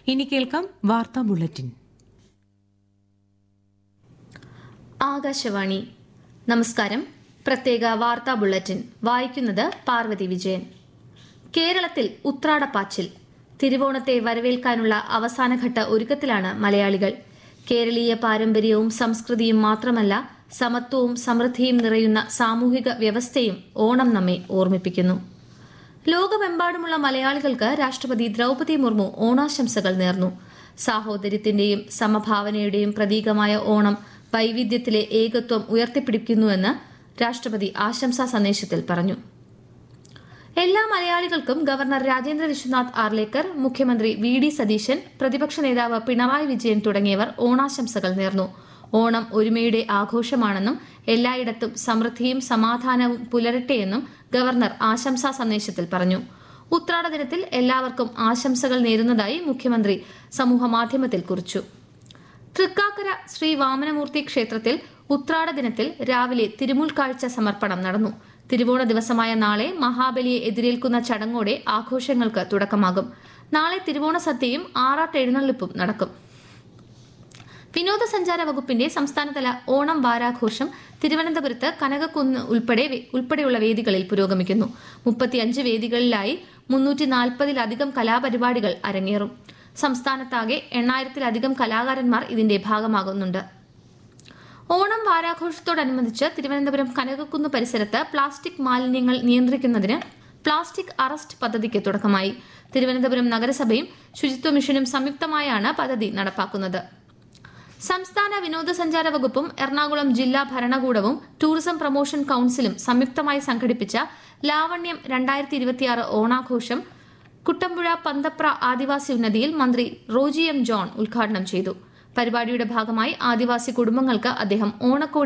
ഇനി കേൾക്കാം വാർത്താ ബുള്ളറ്റിൻ ആകാശവാണി നമസ്കാരം പ്രത്യേക വാർത്താ ബുള്ളറ്റിൻ വായിക്കുന്നത് പാർവതി വിജയൻ കേരളത്തിൽ ഉത്രാടപ്പാച്ചിൽ തിരുവോണത്തെ വരവേൽക്കാനുള്ള അവസാനഘട്ട ഒരുക്കത്തിലാണ് മലയാളികൾ കേരളീയ പാരമ്പര്യവും സംസ്കൃതിയും മാത്രമല്ല സമത്വവും സമൃദ്ധിയും നിറയുന്ന സാമൂഹിക വ്യവസ്ഥയും ഓണം നമ്മെ ഓർമ്മിപ്പിക്കുന്നു ലോകമെമ്പാടുമുള്ള മലയാളികൾക്ക് രാഷ്ട്രപതി ദ്രൗപദി മുർമു ഓണാശംസകൾ നേർന്നു സാഹോദര്യത്തിന്റെയും സമഭാവനയുടെയും പ്രതീകമായ ഓണം വൈവിധ്യത്തിലെ ഏകത്വം ഉയർത്തിപ്പിടിക്കുന്നുവെന്ന് രാഷ്ട്രപതി ആശംസാ സന്ദേശത്തിൽ പറഞ്ഞു എല്ലാ മലയാളികൾക്കും ഗവർണർ രാജേന്ദ്ര വിശ്വനാഥ് ആർലേക്കർ മുഖ്യമന്ത്രി വി ഡി സതീശൻ പ്രതിപക്ഷ നേതാവ് പിണറായി വിജയൻ തുടങ്ങിയവർ ഓണാശംസകൾ നേർന്നു ഓണം ഒരുമയുടെ ആഘോഷമാണെന്നും എല്ലായിടത്തും സമൃദ്ധിയും സമാധാനവും പുലരട്ടെയെന്നും ഗവർണർ ആശംസാ സന്ദേശത്തിൽ പറഞ്ഞു ഉത്രാട ദിനത്തിൽ എല്ലാവർക്കും ആശംസകൾ നേരുന്നതായി മുഖ്യമന്ത്രി സമൂഹമാധ്യമത്തിൽ കുറിച്ചു തൃക്കാക്കര ശ്രീ വാമനമൂർത്തി ക്ഷേത്രത്തിൽ ഉത്രാട ദിനത്തിൽ രാവിലെ തിരുമുൽക്കാഴ്ച സമർപ്പണം നടന്നു തിരുവോണ ദിവസമായ നാളെ മഹാബലിയെ എതിരേൽക്കുന്ന ചടങ്ങോടെ ആഘോഷങ്ങൾക്ക് തുടക്കമാകും നാളെ തിരുവോണ സദ്യയും ആറാട്ട് എഴുന്നള്ളിപ്പും നടക്കും വിനോദസഞ്ചാര വകുപ്പിന്റെ സംസ്ഥാനതല ഓണം വാരാഘോഷം തിരുവനന്തപുരത്ത് കനകക്കുന്ന് ഉൾപ്പെടെ ഉൾപ്പെടെയുള്ള വേദികളിൽ പുരോഗമിക്കുന്നു മുപ്പത്തിയഞ്ച് വേദികളിലായി മുന്നൂറ്റി നാൽപ്പതിലധികം കലാപരിപാടികൾ അരങ്ങേറും സംസ്ഥാനത്താകെ എണ്ണായിരത്തിലധികം കലാകാരന്മാർ ഇതിന്റെ ഭാഗമാകുന്നുണ്ട് ഓണം വാരാഘോഷത്തോടനുബന്ധിച്ച് തിരുവനന്തപുരം കനകക്കുന്ന് പരിസരത്ത് പ്ലാസ്റ്റിക് മാലിന്യങ്ങൾ നിയന്ത്രിക്കുന്നതിന് പ്ലാസ്റ്റിക് അറസ്റ്റ് പദ്ധതിക്ക് തുടക്കമായി തിരുവനന്തപുരം നഗരസഭയും ശുചിത്വ മിഷനും സംയുക്തമായാണ് പദ്ധതി നടപ്പാക്കുന്നത് സംസ്ഥാന വിനോദസഞ്ചാര വകുപ്പും എറണാകുളം ജില്ലാ ഭരണകൂടവും ടൂറിസം പ്രൊമോഷൻ കൌൺസിലും സംയുക്തമായി സംഘടിപ്പിച്ച ലാവണ്യം രണ്ടായിരത്തി ഇരുപത്തിയാറ് ഓണാഘോഷം കുട്ടമ്പുഴ പന്തപ്ര ആദിവാസി ഉന്നതിയിൽ മന്ത്രി റോജി എം ജോൺ ഉദ്ഘാടനം ചെയ്തു പരിപാടിയുടെ ഭാഗമായി ആദിവാസി കുടുംബങ്ങൾക്ക് അദ്ദേഹം ഓണക്കോടി